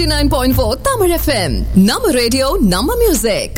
89.4 Tamil FM. நம்ம radio நம்ம music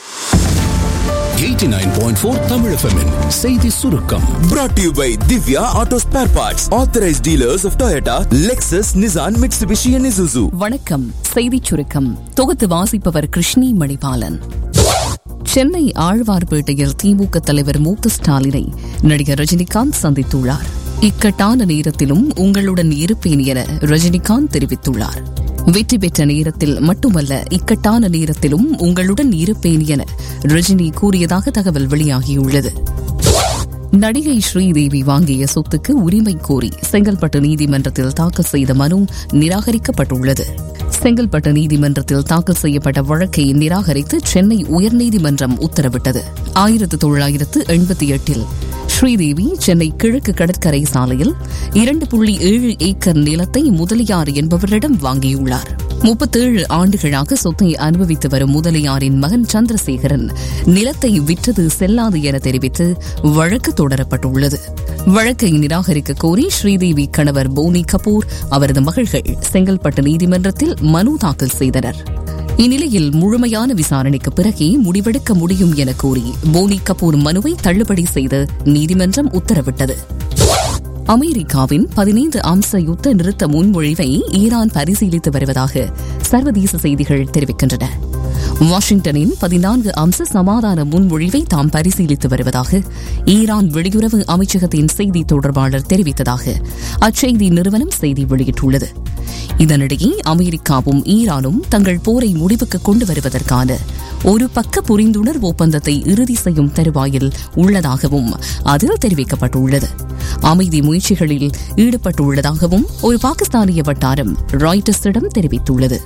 89.4 Tamil FM -இன் செய்தி சுருக்கம் brought to you by Divya Auto Spare Parts, authorized dealers of Toyota, Lexus, Nissan, Mitsubishi, and Isuzu. வணக்கம் செய்திச் சுருக்கம் தொகுத்து வாசிப்பவர் கிருஷ்ணி மணிபாலன் சென்னை ஆழ்வார்பேட்டையில் திமுக தலைவர் மு க ஸ்டாலினை நடிகர் ரஜினிகாந்த் சந்தித்துள்ளார் இக்கட்டான நேரத்திலும் உங்களுடன் இருப்பேன் என ரஜினிகாந்த் தெரிவித்துள்ளார் வெற்றி பெற்ற நேரத்தில் மட்டுமல்ல இக்கட்டான நேரத்திலும் உங்களுடன் இருப்பேன் என ரஜினி கூறியதாக தகவல் வெளியாகியுள்ளது நடிகை ஸ்ரீதேவி வாங்கிய சொத்துக்கு உரிமை கோரி செங்கல்பட்டு நீதிமன்றத்தில் தாக்கல் செய்த மனு நிராகரிக்கப்பட்டுள்ளது செங்கல்பட்டு நீதிமன்றத்தில் தாக்கல் செய்யப்பட்ட வழக்கை நிராகரித்து சென்னை உயர்நீதிமன்றம் உத்தரவிட்டது ஆயிரத்து தொள்ளாயிரத்து எண்பத்தி எட்டில் ஸ்ரீதேவி சென்னை கிழக்கு கடற்கரை சாலையில் இரண்டு புள்ளி ஏழு ஏக்கர் நிலத்தை முதலியார் என்பவரிடம் வாங்கியுள்ளார் முப்பத்தேழு ஆண்டுகளாக சொத்தை அனுபவித்து வரும் முதலியாரின் மகன் சந்திரசேகரன் நிலத்தை விற்றது செல்லாது என தெரிவித்து வழக்கு தொடரப்பட்டுள்ளது வழக்கை நிராகரிக்க கோரி ஸ்ரீதேவி கணவர் போனி கபூர் அவரது மகள்கள் செங்கல்பட்டு நீதிமன்றத்தில் மனு தாக்கல் செய்தனர் இந்நிலையில் முழுமையான விசாரணைக்கு பிறகே முடிவெடுக்க முடியும் என கூறி போனி கபூர் மனுவை தள்ளுபடி செய்து நீதிமன்றம் உத்தரவிட்டது அமெரிக்காவின் பதினைந்து அம்ச யுத்த நிறுத்த முன்மொழிவை ஈரான் பரிசீலித்து வருவதாக சர்வதேச செய்திகள் தெரிவிக்கின்றன வாஷிங்டனின் பதினான்கு அம்ச சமாதான முன்மொழிவை தாம் பரிசீலித்து வருவதாக ஈரான் வெளியுறவு அமைச்சகத்தின் செய்தி தொடர்பாளர் தெரிவித்ததாக அச்செய்தி நிறுவனம் செய்தி வெளியிட்டுள்ளது இதனிடையே அமெரிக்காவும் ஈரானும் தங்கள் போரை முடிவுக்கு கொண்டு வருவதற்கான ஒரு பக்க புரிந்துணர்வு ஒப்பந்தத்தை இறுதி செய்யும் தருவாயில் உள்ளதாகவும் அதில் தெரிவிக்கப்பட்டுள்ளது அமைதி முயற்சிகளில் ஈடுபட்டுள்ளதாகவும் ஒரு பாகிஸ்தானிய வட்டாரம் ராய்டர்ஸிடம் தெரிவித்துள்ளது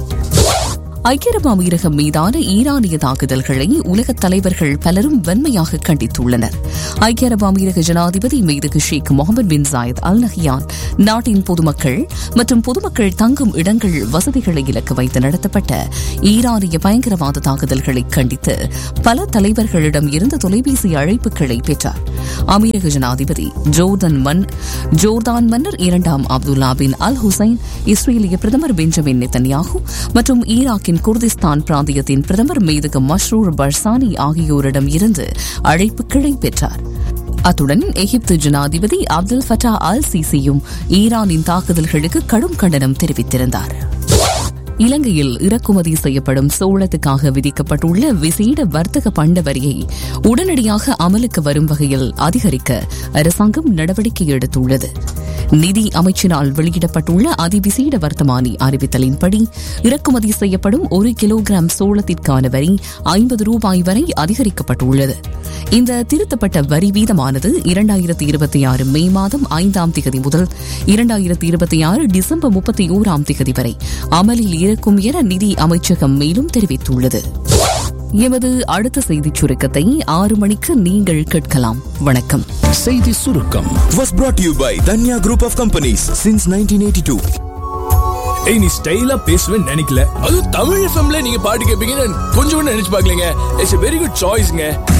ஐக்கிய அரபு அமீரகம் மீதான ஈரானிய தாக்குதல்களை உலகத் தலைவர்கள் பலரும் வன்மையாக கண்டித்துள்ளனர் ஐக்கிய அரபு அமீரக ஜனாதிபதி மீது Sheikh Mohammed bin Zayed Al Nahyan நாட்டின் பொதுமக்கள் மற்றும் பொதுமக்கள் தங்கும் இடங்கள் வசதிகளை இலக்கு வைத்து நடத்தப்பட்ட ஈரானிய பயங்கரவாத தாக்குதல்களை கண்டித்து பல தலைவர்களிடம் இருந்து தொலைபேசி அழைப்புகளை பெற்றார் அமீரக ஜனாதிபதி ஜோர்தான் மன் ஜோர்தான் மன்னர் இரண்டாம் அப்துல்லா பின் அல் ஹுசைன் இஸ்ரேலிய பிரதமர் பெஞ்சமின் நெத்தன்யாகு மற்றும் ஈராக்கின் குர்திஸ்தான் பிராந்தியத்தின் பிரதமர் மீதுக்கு மஷ்ரூர் பர்சானி ஆகியோரிடம் இருந்து அழைப்புகளை பெற்றார் அத்துடன் எகிப்து ஜனாதிபதி அப்துல் ஃபட்டா அல் சிசியும் ஈரானின் தாக்குதல்களுக்கு கடும் கண்டனம் தெரிவித்திருந்தார் இலங்கையில் இறக்குமதி செய்யப்படும் சோளத்துக்காக விதிக்கப்பட்டுள்ள விசேட வர்த்தக பண்ட வரியை உடனடியாக அமலுக்கு வரும் வகையில் அதிகரிக்க அரசாங்கம் நடவடிக்கை எடுத்துள்ளது நிதி அமைச்சினால் வெளியிடப்பட்டுள்ள அதிவிசேட வர்த்தமானி அறிவித்தலின்படி இறக்குமதி செய்யப்படும் ஒரு கிலோகிராம் சோளத்திற்கான வரி ஐம்பது ரூபாய் வரை அதிகரிக்கப்பட்டுள்ளது இந்த திருத்தப்பட்ட வரி வீதமானது இரண்டாயிரத்தி இருபத்தி ஆறு மே மாதம் ஐந்தாம் திகதி முதல் இரண்டாயிரத்தி இருபத்தி ஆறு டிசம்பர் முப்பத்தி ஓராம் திகதி வரை அமலில் இருக்கும் என நிதி அமைச்சகம் மேலும் தெரிவித்துள்ளது எமது அடுத்த செய்திச் சுருக்கத்தை ஆறு மணிக்கு நீங்கள் கேட்கலாம் வணக்கம் செய்தி சுருக்கம் Was brought to you by Danya Group of Companies since 1982. ஏய் நீ ஸ்டைலா பேசுவேன்னு நினைக்கல அதுவும் தமிழ் எஃப்எம்ல நீங்க பாட்டு கேட்பீங்கன்னு கொஞ்சம் கூட நினைச்சு பார்க்கலங்க இட்ஸ் வெரி குட் சாய்ஸ்ங்க